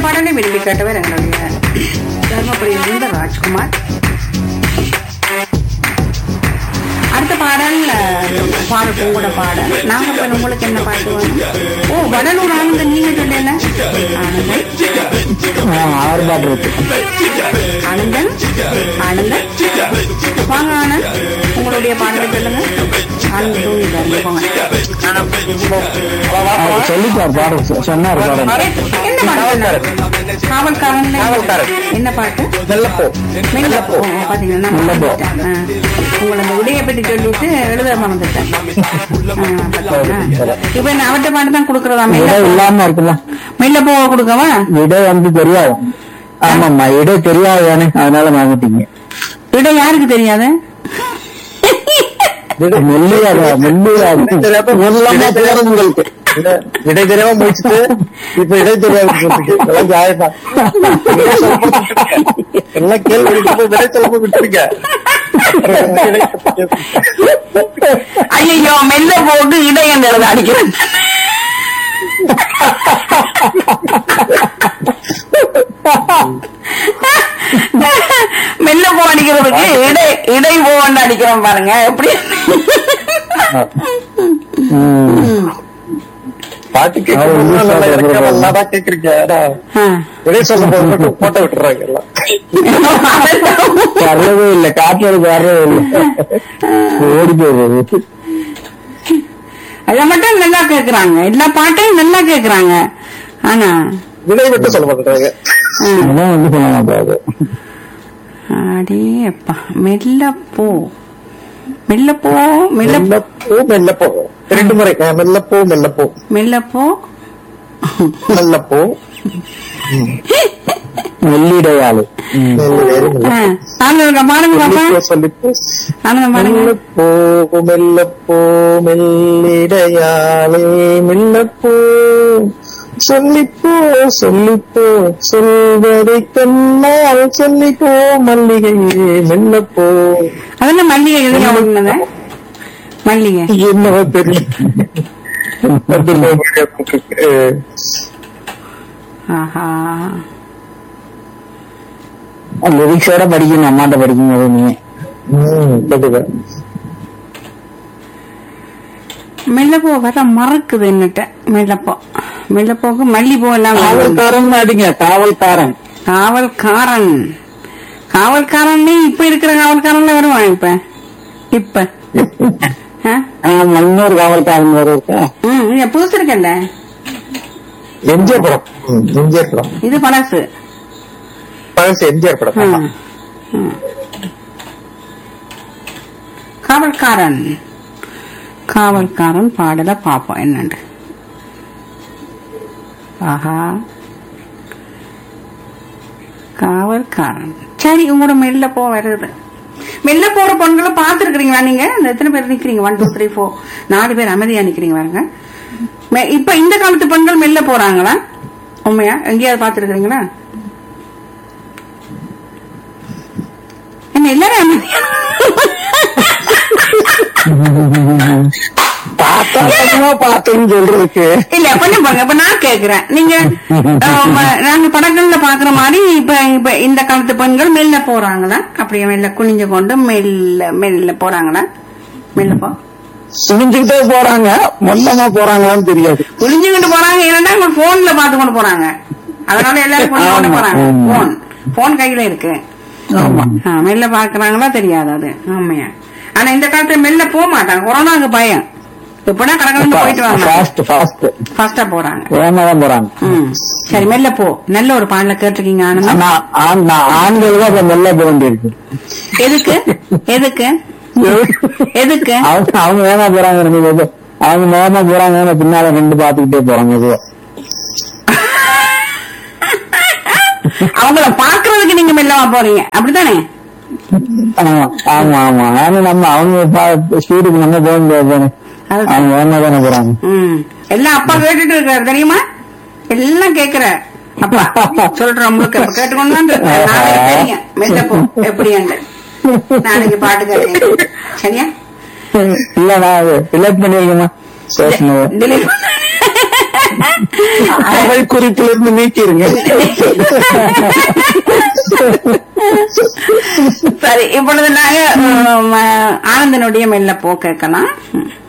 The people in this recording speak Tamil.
பாடலை விரும்பி கேட்டவர் எங்களுடைய தர்மபுரியில் இருந்த ராஜ்குமார் அடுத்த பாடல் அஹ், பாடல் உங்களோட பாடல் நாங்க இப்ப உங்களுக்கு என்ன பாட்டு வேணும் ஓ வடலூர் ஆனந்தன் நீங்க சொல்லல ஆனந்தன் ஆறு பாட்டு இருக்கு ஆனந்தன் ஆனந்தன் வாங்க ஆனந்த் உங்களுடைய பாடலை சொல்லுங்க ஆனந்த் தூங்கிட்டாரு போங்க அவர் சொல்லிட்டார் பாடு சொ- சொன்னார் பாடு என்ன பாட்டு காவல்காரன் காவல்காரன். என்ன பாட்டு வெள்ளப்போ மெல்லப்போ ஓ, பாத்தீங்கன்னா நான் மெல்லப்போ. மறந்துட்டேன். ஆ. உங்களை அந்த உடைய பற்றி சொல்லிட்டு எழுத மறந்துட்டேன் ஆ, பாத்தீங்களா? இப்ப என்ன அவர்கிட்ட பாட்டு தான் கொடுக்கறதா விடை மெல்ல இல்லாம இருக்குல்ல மெல்லப்போ கொடுக்கவா விடை வந்து தெரியாது ஆமாம்மா இடை தெரியாது தானே அதனால வாங்கிட்டீங்க விட யாருக்கு தெரியாது மெல்லியாதா மெல்லியாது எல்லாமே தெரியாது உங்களுக்கு இட- இடை தெரியாம முடிச்சுட்டு இப்ப இடை தெரியாது சொல்றீங்க. இதெல்லாம் நியாயம்தான். இடை சொல்ல போட்டு விட்டுருங்க. எல்லாம் கேள்வி கேட்டு விடை சொல்ல போட்டு விட்டுருங்க. ஐயோ மெல்ல போட்டு இடையன் எழுத அடிக்கிறேன் மெல்ல போ அடிக்கிறதுக்கு இடை இடை போன்னு அடிக்கிறோம் பாருங்க எப்படி ம். பாட்டு கேட்கறது நல்லா இருக்கு, நல்லாதான் கேக்குறீங்க. ஆனா, ஆ. இடை சொல்ல போது மட்டும் போட்டோ விட்டுறாங்க எல்லாம் வர்றதே இல்ல காற்றுக்கு வர்றதே இல்ல ஓடி போயிடுறது அத மட்டும் நல்லா கேக்குறாங்க எல்லா பாட்டையும் நல்லா கேக்குறாங்க ஆனா விடை மட்டும் சொல்ல மாட்டேறாங்க ஆ. அதெல்லாம் வந்து சொல்ல மாட்டாது அடே அப்பா மெல்ல போ மெல்ல போ மெல்ல மெல்லப்போ மெல்லப்போ ரெண்டு முறை ஆ, மெல்லப்போ மெல்லப்போ மெல்ல போ மெல்லப்போ வெள்ளிடையாளு ம். மெல்ல மெல்ல ஆ. ஆனந்த பாருங்க பாப்பா சொல்லிப்போ சொல்லிப்போ ஆனந்த பாருங்க மெல்லப்போ மெல்லப்போ மெல்லிடையாளே மெல்லப்போ சொல்லிப்போ சொல்லிப்போ சொல்வதை கண்ணால் சொல்லிப்போ மல்லிகையே மெல்லப்போ அதெல்லாம் மல்லிகை எழுதி ஓடுனது மல்லிகை என்னவோ தெரியும் ஆஹா லிரிக்ஸோட படிக்கணும் அம்மாட்ட படிக்கும் போது நீங்க ம், கண்டிப்பா. மெல்லப்போ வர மறக்குது என்னட்ட மெல்லப்போ மெல்லப்போக்கு மல்லிப்பூ எல்லாம் வருது. காவல்காரன் அடிங்க காவல்காரன் காவல்காரன் காவல்காரன் இப்ப இருக்கிற காவல்காரன்ல வருவான் இப்ப இப்ப ஆ? ஆமா, இன்னொரு காவல்காரன் வேற இருக்கா ம், இது புதுசு இருக்கல்ல எம்ஜிஆர் படம் ம், எம்ஜிஆர் படம் இது பழசு பழசு எம்ஜிஆர் படம் ஆமா. ம். ம். காவல்காரன் காவல்காரன் பாடல பாப்போம் என்னண்டு ஆஹா காவல்காரன் சரி உங்களோட மெல்ல போ வருது மெல்ல போற பொண்களை பாத்துருக்கீங்களா நீங்க இந்த எத்தனை பேர் நிக்கிறீங்க ஒன் டூ த்ரீ ஃபோர் நாலு பேர் அமைதியா நிக்கிறீங்க பாருங்க மெ- இப்ப இந்த காலத்து பெண்கள் மெல்ல போறாங்களா உண்மையா எங்கேயாவது பாத்துருக்கீங்களா என்ன எல்லாரும் அமைதியா பார்த்தா பார்த்தேன்னு சொல்றதுக்கு இல்ல கொஞ்சம் பாருங்க இப்ப நான் கேக்குறேன் நீங்க ஆம், நாங்க படங்கள்ல பாக்குற மாதிரி இப்ப இப்ப இந்த காலத்து பெண்கள் மெல்ல போறாங்களா அப்படியே மெல்ல குனிஞ்சு கொண்டு மெல்ல மெல்ல போறாங்களா மெல்ல போ சுழிஞ்சுக்கிட்டே போறாங்க மொத்தமா போறாங்களான்னு தெரியாது குனிஞ்சுக்கிட்டு போறாங்க ஏன்னா அவங்க போன்ல பாத்து கொண்டு போறாங்க அதனால எல்லாரும் கொண்டு கொண்டு ஆமா, போறாங்க ஆமா. போன் போன் கையில இருக்கு ஆமா ஆ, மெல்ல பாக்குறாங்களா தெரியாது அது ஆமையா ஆனா இந்த காலத்துல மெல்ல போக மாட்டாங்க கொரோனாக்கு பயம் இப்படா கடற்கரை போயிட்டு வாங்க ஃபாஸ்ட் ஃபாஸ்ட் ஃபாஸ்டா போறாங்க வேகமா தான் போறாங்க ம். சரி மெல்ல போ நல்ல ஒரு பாடல கேட்டிருக்கீங்க ஆனந்தம் ஆனா ஆண் நான் ஆண்கள் தான் இப்ப மெல்ல போக வேண்டியிருக்கு எதுக்கு எதுக்கு எதுக்கு அவங்க அவங்க வேகமா போறாங்க எனக்கு இது. அவங்க வேகமா போறாங்க பின்னால ரெண்டு பாத்துக்கிட்டே போறாங்க இது அவங்கள பாக்குறதுக்கு நீங்க மெல்லவா போறீங்க அப்படித்தானே ஆமா ஆமா ஆமா ஆனா நம்ம அவங்க ஸ்பீடுக்கு நம்ம போக முடியாது தானே அதுதான். அவங்க வேகமா தானே போறாங்க ம். எல்லாம் அப்பா கேட்டுட்டு இருக்காரு தெரியுமா எல்லாம் கேக்குற அப்பா சொல்றோம் உங்களுக்கு இப்ப கேட்டுக்கொண்டு தான் இருக்காரு. நாளைக்கு தெரியும் மெல்ல போ எப்படி நாளைக்கு பாட்டு கேட்டேன் சரியா இல்ல நான் டிலேட் பண்ணிருக்கேமா பேசினது delete அவை குறிப்பிலிருந்து நீக்கிருங்க சரி இப்பொழுது நாங்க உம், ஆனந்தனுடைய மெல்ல போ கேட்கலாம் ம்.